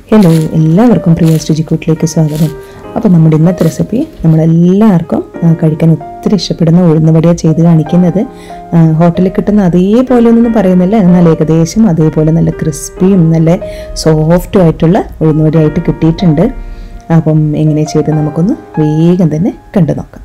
hello എല്ലാവർക്കും പ്രിയ രുചിക്കൂട്ടിലേക്ക് സ്വാഗതം അപ്പോൾ നമ്മുടെ ഇന്നത്തെ റെസിപ്പി നമ്മളെല്ലാവർക്കും ആ, കഴിക്കാൻ ഒത്തിരി ഇഷ്ടപ്പെടുന്ന ഉഴുന്നുവടിയാണ് ചെയ്ത് കാണിക്കുന്നത് ആ, ഹോട്ടലിൽ കിട്ടുന്ന അതേപോലെ ഒന്നും പറയുന്നില്ല എന്നാൽ ഏകദേശം അതേപോലെ നല്ല ക്രിസ്പിയും നല്ല സോഫ്റ്റും ആയിട്ടുള്ള ഉഴുന്നുവടിയായിട്ട് കിട്ടിയിട്ടുണ്ട് അപ്പം എങ്ങനെ ചെയ്ത് നമുക്കൊന്ന് വേഗം തന്നെ കണ്ടു നോക്കാം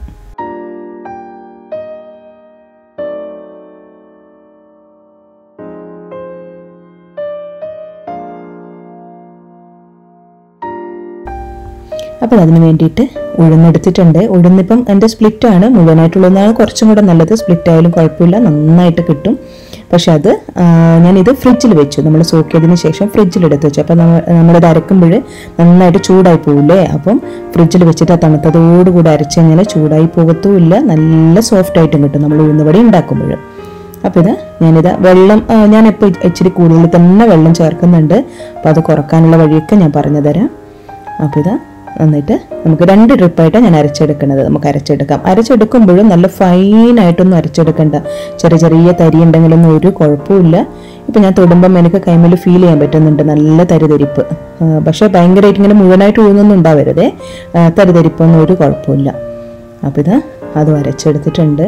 അപ്പോൾ അതിന് വേണ്ടിയിട്ട് ഉഴുന്നെടുത്തിട്ടുണ്ട് ഉഴുന്നിപ്പം എൻ്റെ സ്പ്ലിറ്റ് ആണ് മുഴുവനായിട്ടുള്ളതാണ് കുറച്ചും കൂടെ നല്ലത് സ്പ്ലിറ്റ് ആയാലും കുഴപ്പമില്ല നന്നായിട്ട് കിട്ടും പക്ഷെ അത് ആ, ഞാനിത് ഫ്രിഡ്ജിൽ വെച്ചു നമ്മൾ സോക്കിയതിന് ശേഷം ഫ്രിഡ്ജിൽ എടുത്ത് വെച്ചു അപ്പം നമ്മൾ നമ്മളിത് അരക്കുമ്പോൾ നന്നായിട്ട് ചൂടായി പോവില്ലേ അപ്പം ഫ്രിഡ്ജിൽ വെച്ചിട്ട് ആ തണുത്തതോടുകൂടി അരച്ച് കഴിഞ്ഞാൽ ചൂടായി പോകത്തുമില്ല നല്ല സോഫ്റ്റ് ആയിട്ടും കിട്ടും നമ്മൾ ഉഴുന്നുവടി ഉണ്ടാക്കുമ്പോൾ അപ്പോൾ ഇത് ഞാനിത് വെള്ളം ആ, ഞാനിപ്പോൾ ഇച്ചിരി കൂടുതൽ തന്നെ വെള്ളം ചേർക്കുന്നുണ്ട് അപ്പോൾ അത് കുറക്കാനുള്ള വഴിയൊക്കെ ഞാൻ പറഞ്ഞു തരാം അപ്പോൾ ഇത് എന്നിട്ട് നമുക്ക് രണ്ട് ട്രിപ്പായിട്ടാണ് ഞാൻ അരച്ചെടുക്കുന്നത് നമുക്ക് അരച്ചെടുക്കാം അരച്ചെടുക്കുമ്പോഴും നല്ല ഫൈനായിട്ടൊന്നും അരച്ചെടുക്കണ്ട ചെറിയ ചെറിയ തരി ഉണ്ടെങ്കിലൊന്നും ഒരു കുഴപ്പമില്ല ഇപ്പം ഞാൻ തൊടുമ്പം എനിക്ക് കൈമേൽ ഫീൽ ചെയ്യാൻ പറ്റുന്നുണ്ട് നല്ല തരിതരിപ്പ് ആ, പക്ഷേ ഭയങ്കരമായിട്ട് ഇങ്ങനെ മുഴുവനായിട്ട് ഉഴുന്നൊന്നും ഉണ്ടാവരുതേ ആ, തരിതരിപ്പൊന്നും ഒരു കുഴപ്പമില്ല അപ്പോൾ ഇത് അതും അരച്ചെടുത്തിട്ടുണ്ട്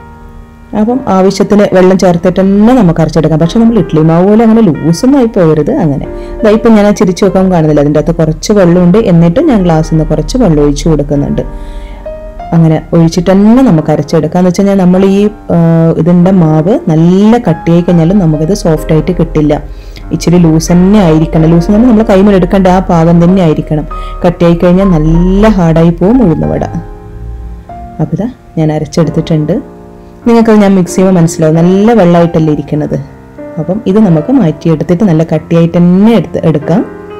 അപ്പം ആവശ്യത്തിന് വെള്ളം ചേർത്തിട്ട് തന്നെ നമുക്ക് അരച്ചെടുക്കാം പക്ഷെ നമ്മൾ ഇഡ്ഡലി മാവ് പോലെ അങ്ങനെ ലൂസൊന്നും ആയി പോകരുത് അങ്ങനെ ഇതാ ഇപ്പം ഞാൻ ആ ചിരിച്ചു നോക്കാൻ കാണുന്നില്ല അതിൻ്റെ അകത്ത് കുറച്ച് വെള്ളമുണ്ട് എന്നിട്ട് ഞാൻ ഗ്ലാസ്സിൽ നിന്ന് കുറച്ച് വെള്ളം ഒഴിച്ചു കൊടുക്കുന്നുണ്ട് അങ്ങനെ ഒഴിച്ചിട്ട് തന്നെ നമുക്ക് അരച്ചെടുക്കാം എന്ന് വെച്ച് കഴിഞ്ഞാൽ നമ്മൾ ഈ ആ, ഇതിൻ്റെ മാവ് നല്ല കട്ടിയായി കഴിഞ്ഞാലും നമുക്കത് സോഫ്റ്റ് ആയിട്ട് കിട്ടില്ല ഇച്ചിരി ലൂസ് തന്നെ ആയിരിക്കണം ലൂസ് എന്ന് പറഞ്ഞാൽ നമ്മൾ കൈമേൽ എടുക്കേണ്ട ആ പാകം തന്നെ ആയിരിക്കണം കട്ടിയായി കഴിഞ്ഞാൽ നല്ല ഹാർഡായി പോകും ഉഴുന്നുവട അപ്പോൾ ഇതാ ഞാൻ അരച്ചെടുത്തിട്ടുണ്ട് നിങ്ങൾക്കത് ഞാൻ മിക്സ് ചെയ്യുമ്പോൾ മനസ്സിലാവും നല്ല വെള്ളമായിട്ടല്ലേ ഇരിക്കുന്നത് അപ്പം ഇത് നമുക്ക് മാറ്റിയെടുത്തിട്ട് നല്ല കട്ടിയായിട്ട് തന്നെ എടുത്ത് എടുക്കാം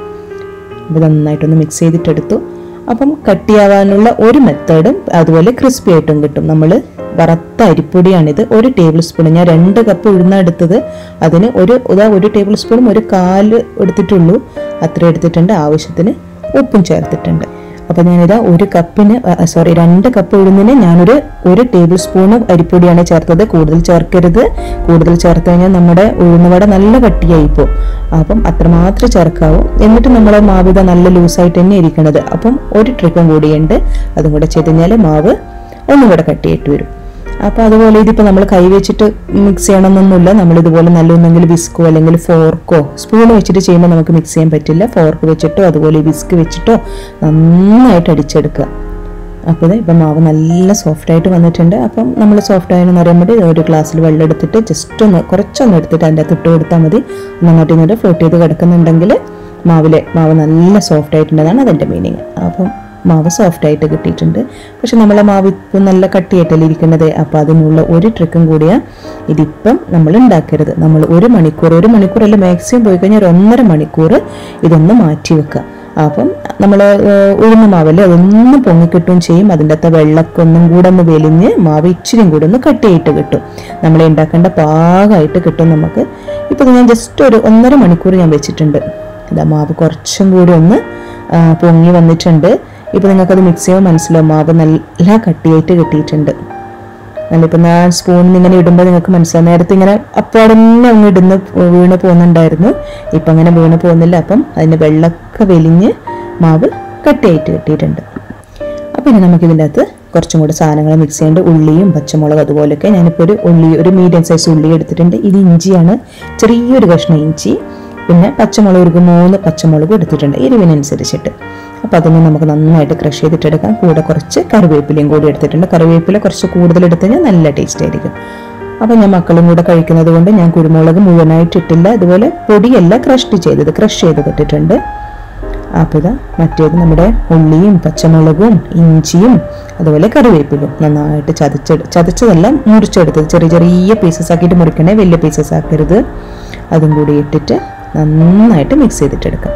ഇത് നന്നായിട്ടൊന്ന് മിക്സ് ചെയ്തിട്ടെടുത്തു അപ്പം കട്ടിയാവാനുള്ള ഒരു മെത്തേഡും അതുപോലെ ക്രിസ്പി ആയിട്ടും കിട്ടും നമ്മൾ വറുത്ത അരിപ്പൊടിയാണിത് ഒരു ടേബിൾ സ്പൂൺ ഞാൻ രണ്ട് കപ്പ് ഉഴുന്ന എടുത്തത് അതിന് ഒരു ഇതാ ഒരു ടേബിൾ സ്പൂണും ഒരു കാല് എടുത്തിട്ടുള്ളൂ അത്ര എടുത്തിട്ടുണ്ട് ആവശ്യത്തിന് ഉപ്പും ചേർത്തിട്ടുണ്ട് അപ്പം ഞാനിതാ ഒരു കപ്പിന് സോറി രണ്ട് കപ്പ് ഉഴുന്നിന് ഞാനൊരു ഒരു ടേബിൾ സ്പൂണ് അരിപ്പൊടിയാണ് ചേർത്തത് കൂടുതൽ ചേർക്കരുത് കൂടുതൽ ചേർത്ത് കഴിഞ്ഞാൽ നമ്മുടെ ഉഴുന്നുവട നല്ല കട്ടിയായി പോകും അപ്പം അത്രമാത്രം ചേർക്കാവും എന്നിട്ട് നമ്മുടെ മാവ് ഇതാ നല്ല ലൂസായിട്ട് തന്നെ ഇരിക്കണത് അപ്പം ഒരു ട്രിക്കും കൂടിയുണ്ട് അതും കൂടെ ചെയ്ത് കഴിഞ്ഞാൽ മാവ് ഒന്നും കൂടെ കട്ടിയായിട്ട് വരും അപ്പോൾ അതുപോലെ ഇതിപ്പോൾ നമ്മൾ കൈ വെച്ചിട്ട് മിക്സ് ചെയ്യണമെന്നൊന്നുമില്ല നമ്മൾ ഇതുപോലെ നല്ലൊന്നെങ്കിൽ വിസ്കോ അല്ലെങ്കിൽ ഫോർക്കോ സ്പൂൺ വെച്ചിട്ട് ചെയ്യുമ്പോൾ നമുക്ക് മിക്സ് ചെയ്യാൻ പറ്റില്ല ഫോർക്ക് വെച്ചിട്ടോ അതുപോലെ വിസ്ക് വെച്ചിട്ടോ നന്നായിട്ട് അടിച്ചെടുക്കുക അപ്പോൾ ഇത് ഇപ്പം മാവ് നല്ല സോഫ്റ്റ് ആയിട്ട് വന്നിട്ടുണ്ട് അപ്പം നമ്മൾ സോഫ്റ്റ് ആയെന്ന് അറിയാൻ വേണ്ടി ഒരു ഗ്ലാസ്സിൽ വെള്ളം എടുത്തിട്ട് ജസ്റ്റ് ഒന്ന് കുറച്ചൊന്ന് എടുത്തിട്ട് അതിൻ്റെ അകത്ത് ഇട്ട് കൊടുത്താൽ മതി ഒന്ന് അങ്ങോട്ടും ഇങ്ങോട്ട് ഫ്ലോട്ട് ചെയ്ത് കിടക്കുന്നുണ്ടെങ്കിൽ മാവിലെ മാവ് നല്ല സോഫ്റ്റ് ആയിട്ടുണ്ടെന്നാണ് അതിൻ്റെ മീനിങ് അപ്പം മാവ് സോഫ്റ്റ് ആയിട്ട് കിട്ടിയിട്ടുണ്ട് പക്ഷെ നമ്മളെ മാവ് ഇപ്പം നല്ല കട്ടിയായിട്ടല്ലേ ഇരിക്കുന്നത് അപ്പോൾ അതിനുള്ള ഒരു ട്രിക്കും കൂടിയാണ് ഇതിപ്പം നമ്മൾ ഉണ്ടാക്കരുത് നമ്മൾ ഒരു മണിക്കൂർ ഒരു മണിക്കൂറല്ല മാക്സിമം പോയി കഴിഞ്ഞാൽ ഒരു ഒന്നര മണിക്കൂർ ഇതൊന്ന് മാറ്റി വെക്കുക അപ്പം നമ്മൾ ഉഴുന്ന മാവല്ലേ അതൊന്നും പൊങ്ങിക്കിട്ടുകയും ചെയ്യും അതിൻ്റെ അകത്ത് വെള്ളമൊക്കെ ഒന്നും കൂടെ ഒന്ന് വെലിഞ്ഞ് മാവ് ഇച്ചിരിയും കൂടെ ഒന്ന് കട്ടിയായിട്ട് കിട്ടും നമ്മൾ ഉണ്ടാക്കേണ്ട പാകമായിട്ട് കിട്ടും നമുക്ക് ഇപ്പം ഞാൻ ജസ്റ്റ് ഒരു ഒന്നര മണിക്കൂർ ഞാൻ വെച്ചിട്ടുണ്ട് ഇതാ മാവ് കുറച്ചും കൂടി ഒന്ന് ആ, പൊങ്ങി വന്നിട്ടുണ്ട് ഇപ്പം നിങ്ങൾക്കത് മിക്സ് ചെയ്യുമ്പോൾ മനസ്സിലാവും മാവ് നല്ല കട്ടിയായിട്ട് കിട്ടിയിട്ടുണ്ട് നല്ലിപ്പം ഞാൻ സ്പൂണിൽ ഇങ്ങനെ ഇടുമ്പോൾ നിങ്ങൾക്ക് മനസ്സിലാവും നേരത്തെ ഇങ്ങനെ അപ്പാടന്നെ അങ്ങ് ഇടുന്ന വീണ് പോകുന്നുണ്ടായിരുന്നു ഇപ്പം അങ്ങനെ വീണ് പോകുന്നില്ല അപ്പം അതിൻ്റെ വെള്ളമൊക്കെ വെലിഞ്ഞ് മാവ് കട്ടിയായിട്ട് കിട്ടിയിട്ടുണ്ട് അപ്പം ഇനി നമുക്ക് ഇതിൻ്റെ അകത്ത് കുറച്ചും കൂടെ സാധനങ്ങൾ മിക്സ് ചെയ്യേണ്ട ഉള്ളിയും പച്ചമുളക് അതുപോലെയൊക്കെ ഞാനിപ്പോൾ ഒരു ഉള്ളി ഒരു മീഡിയം സൈസ് ഉള്ളി എടുത്തിട്ടുണ്ട് ഇത് ഇഞ്ചിയാണ് ചെറിയൊരു കഷ്ണം ഇഞ്ചി പിന്നെ പച്ചമുളക് ഒരു മൂന്ന് പച്ചമുളക് എടുത്തിട്ടുണ്ട് എരിവിനനുസരിച്ചിട്ട് അപ്പോൾ അതൊന്ന് നമുക്ക് നന്നായിട്ട് ക്രഷ് ചെയ്തിട്ടെടുക്കാം കൂടെ കുറച്ച് കറിവേപ്പിലയും കൂടി എടുത്തിട്ടുണ്ട് കറിവേപ്പില കുറച്ച് കൂടുതൽ എടുത്തു കഴിഞ്ഞാൽ നല്ല ടേസ്റ്റ് ആയിരിക്കും അപ്പോൾ ഞാൻ മക്കളും കൂടെ കഴിക്കുന്നത് കൊണ്ട് ഞാൻ കുരുമുളക് മുഴുവനായിട്ട് ഇട്ടില്ല ഇതുപോലെ പൊടിയല്ല ക്രഷ് ചെയ്തത് ക്രഷ് ചെയ്ത് ഇട്ടിട്ടുണ്ട് അപ്പോൾ ഇതാ മറ്റേത് നമ്മുടെ ഉള്ളിയും പച്ചമുളകും ഇഞ്ചിയും അതുപോലെ കറിവേപ്പിലും നന്നായിട്ട് ചതച്ചെടു ചതച്ചതെല്ലാം മുറിച്ചെടുത്തത് ചെറിയ ചെറിയ പീസസ് ആക്കിയിട്ട് മുറിക്കണേ വലിയ പീസസ് ആക്കരുത് അതും കൂടി ഇട്ടിട്ട് നന്നായിട്ട് മിക്സ് ചെയ്തിട്ടെടുക്കാം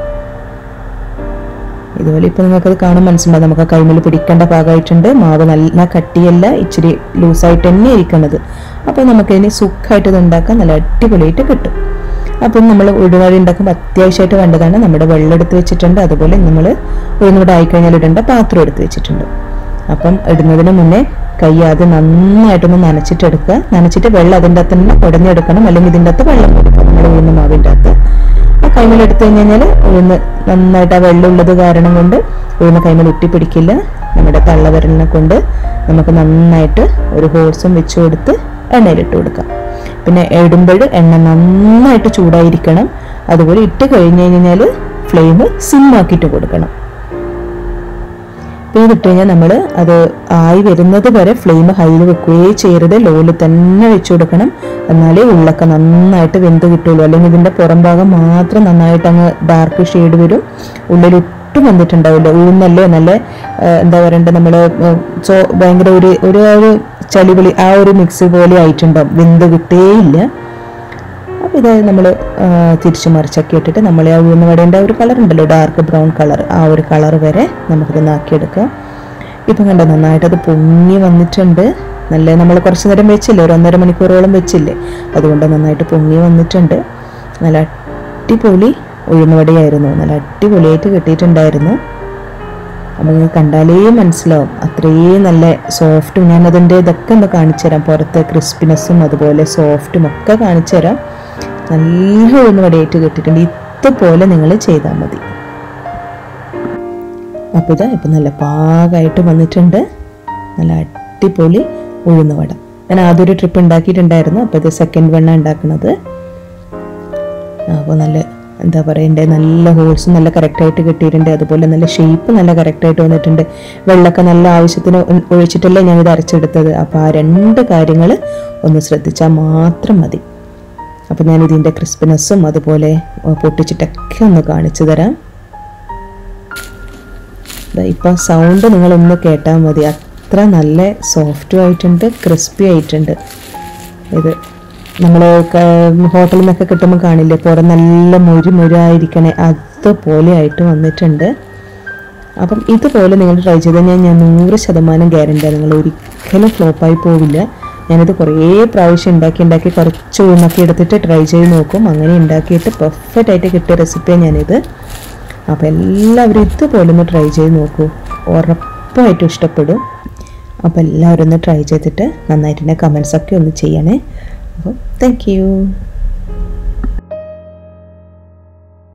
ഇതുപോലെ ഇപ്പോൾ നിങ്ങൾക്കത് കാണാൻ മനസ്സിലാവും നമുക്ക് ആ കൈമിൽ പിടിക്കേണ്ട ഭാഗമായിട്ടുണ്ട് മാവ് നല്ല കട്ടിയല്ല ഇച്ചിരി ലൂസായിട്ട് തന്നെ ഇരിക്കുന്നത് അപ്പോൾ നമുക്കിതിന് സുഖമായിട്ട് ഇത് ഉണ്ടാക്കാൻ നല്ല അടിപൊളിയായിട്ട് കിട്ടും അപ്പം നമ്മൾ ഉഴുന്നുവടി ഉണ്ടാക്കുമ്പോൾ അത്യാവശ്യമായിട്ട് വേണ്ടതാണ് നമ്മുടെ വെള്ളം എടുത്ത് വെച്ചിട്ടുണ്ട് അതുപോലെ നമ്മൾ ഉഴുന്നുവട ആയിക്കഴിഞ്ഞാൽ ഇടേണ്ട പാത്രം എടുത്ത് വെച്ചിട്ടുണ്ട് അപ്പം ഇടുന്നതിന് മുന്നേ കൈ ആദ്യം നന്നായിട്ടൊന്ന് നനച്ചിട്ടെടുക്കുക നനച്ചിട്ട് വെള്ളം അതിൻ്റെ അകത്ത് തന്നെ ഉടഞ്ഞെടുക്കണം അല്ലെങ്കിൽ ഇതിൻ്റെ അകത്ത് വെള്ളം കൊടുക്കണം നമ്മുടെ ഉഴുന്ന മാവിൻ്റെ അകത്ത് ആ കൈമേൽ എടുത്തു കഴിഞ്ഞ് കഴിഞ്ഞാൽ ഉഴുന്ന് നന്നായിട്ട് ആ വെള്ളമുള്ളത് കാരണം കൊണ്ട് ഉഴുന്ന് കൈമേൽ ഒട്ടിപ്പിടിക്കില്ല നമ്മുടെ തള്ളവിരലിനെ കൊണ്ട് നമുക്ക് നന്നായിട്ട് ഒരു ഹോൾസും വെച്ച് കൊടുത്ത് എണ്ണയിലിട്ട് കൊടുക്കാം പിന്നെ ഇടുമ്പോൾ എണ്ണ നന്നായിട്ട് ചൂടായിരിക്കണം അതുപോലെ ഇട്ട് കഴിഞ്ഞ് കഴിഞ്ഞാൽ ഫ്ലെയിം സിമ്മാക്കിയിട്ട് കൊടുക്കണം അപ്പോൾ ഇതിട്ട് കഴിഞ്ഞാൽ നമ്മൾ അത് ആയി വരുന്നത് വരെ ഫ്ലെയിം ഹൈയിൽ വെക്കുകയേ ചെയ്യരുത് ലോയിൽ തന്നെ വെച്ച് കൊടുക്കണം എന്നാലേ ഉള്ളൊക്കെ നന്നായിട്ട് വെന്ത് കിട്ടുള്ളൂ അല്ലെങ്കിൽ ഇതിൻ്റെ പുറം ഭാഗം മാത്രം നന്നായിട്ട് അങ്ങ് ഡാർക്ക് ഷെയ്ഡ് വരും ഉള്ളിൽ ഒട്ടും വന്നിട്ടുണ്ടാവില്ല ഉഴുന്നല്ലേ നല്ല ആ, എന്താ പറയണ്ടത് നമ്മൾ ചോ ഭയങ്കര ഒരു ഒരു ആ ഒരു ചളിവിളി ആ ഒരു മിക്സ് പോലെ ആയിട്ടുണ്ടാവും വെന്ത് കിട്ടേയില്ല അപ്പോൾ ഇത് നമ്മൾ തിരിച്ചു മറിച്ചൊക്കെ ഇട്ടിട്ട് നമ്മൾ ആ ഉഴുന്ന് വടേൻ്റെ ആ ഒരു കളർ ഉണ്ടല്ലോ ഡാർക്ക് ബ്രൗൺ കളർ ആ ഒരു കളർ വരെ നമുക്കിത് നാക്കിയെടുക്കാം ഇപ്പം കണ്ടോ നന്നായിട്ട് അത് പൊങ്ങി വന്നിട്ടുണ്ട് നല്ല നമ്മൾ കുറച്ച് നേരം വെച്ചില്ലേ ഒരു ഒന്നര മണിക്കൂറോളം വെച്ചില്ലേ അതുകൊണ്ട് നന്നായിട്ട് പൊങ്ങി വന്നിട്ടുണ്ട് നല്ല അടിപൊളി ഉഴുന്ന് വടയായിരുന്നു നല്ല അടിപൊളിയായിട്ട് കിട്ടിയിട്ടുണ്ടായിരുന്നു അപ്പം നിങ്ങൾക്ക് കണ്ടാലേ മനസ്സിലാവും അത്രയും നല്ല സോഫ്റ്റും ഞാൻ അതിൻ്റെ ഇതൊക്കെ ഒന്ന് കാണിച്ചു തരാം പുറത്തെ ക്രിസ്പിനെസ്സും അതുപോലെ സോഫ്റ്റും ഒക്കെ കാണിച്ചു തരാം നല്ല ഉഴുന്ന് വടയായിട്ട് കിട്ടിയിട്ടുണ്ട് ഇതുപോലെ നിങ്ങൾ ചെയ്താൽ മതി അപ്പോൾ ഇതാ ഇപ്പം നല്ല പാകമായിട്ട് വന്നിട്ടുണ്ട് നല്ല അടിപൊളി ഉഴുന്ന് വട ഞാൻ ആദ്യം ഒരു ട്രിപ്പ് ഉണ്ടാക്കിയിട്ടുണ്ടായിരുന്നു അപ്പോൾ ഇത് സെക്കൻഡ് വണ്ണ ഉണ്ടാക്കുന്നത് അപ്പോൾ നല്ല എന്താ പറയണ്ടേ നല്ല ഹോൾസ് നല്ല കറക്റ്റായിട്ട് കിട്ടിയിട്ടുണ്ട് അതുപോലെ നല്ല ഷേപ്പ് നല്ല കറക്റ്റായിട്ട് വന്നിട്ടുണ്ട് വെള്ളമൊക്കെ നല്ല ആവശ്യത്തിന് ഒ- ഒഴിച്ചിട്ടല്ലേ ഞാൻ ഇത് അരച്ചെടുത്തത് അപ്പോൾ ആ രണ്ട് കാര്യങ്ങൾ ഒന്ന് ശ്രദ്ധിച്ചാൽ മാത്രം മതി അപ്പോൾ ഞാൻ ഇതിൻ്റെ ക്രിസ്പിനെസ്സും അതുപോലെ ഏർ, പൊട്ടിച്ചിട്ടൊക്കെ ഒന്ന് കാണിച്ചു തരാം ദാ ഇപ്പം സൗണ്ട് നിങ്ങളൊന്ന് കേട്ടാൽ മതി അത്ര നല്ല സോഫ്റ്റും ആയിട്ടുണ്ട് ക്രിസ്പി ആയിട്ടുണ്ട് ഇത് നമ്മൾ ഹോട്ടലിൽ നിന്നൊക്കെ കിട്ടുമ്പോൾ കാണില്ലേ പുറം നല്ല മുരി മുരായിരിക്കണേ അതുപോലെ ആയിട്ട് വന്നിട്ടുണ്ട് അപ്പം ഇതുപോലെ നിങ്ങൾ ട്രൈ ചെയ്താൽ ഞാൻ ഞാൻ നൂറ് ശതമാനം ഗ്യാരണ്ടിയാണ് നിങ്ങൾ ഒരിക്കലും ഫ്ലോപ്പായി പോവില്ല ഞാനിത് കുറേ പ്രാവശ്യം ഉണ്ടാക്കി ഉണ്ടാക്കി കുറച്ച് ഉണ്ണക്കി എടുത്തിട്ട് ട്രൈ ചെയ്ത് നോക്കും അങ്ങനെ ഉണ്ടാക്കിയിട്ട് പെർഫെക്റ്റ് ആയിട്ട് കിട്ടിയ റെസിപ്പിയാണ് ഞാനിത് അപ്പോൾ എല്ലാവരും ഇതുപോലെ ഒന്ന് ട്രൈ ചെയ്ത് നോക്കൂ ഉറപ്പായിട്ടും ഇഷ്ടപ്പെടും അപ്പോൾ എല്ലാവരും ഒന്ന് ട്രൈ ചെയ്തിട്ട് നന്നായിട്ട് എൻ്റെ കമൻസൊക്കെ ഒന്ന് ചെയ്യണേ അപ്പോൾ താങ്ക് യു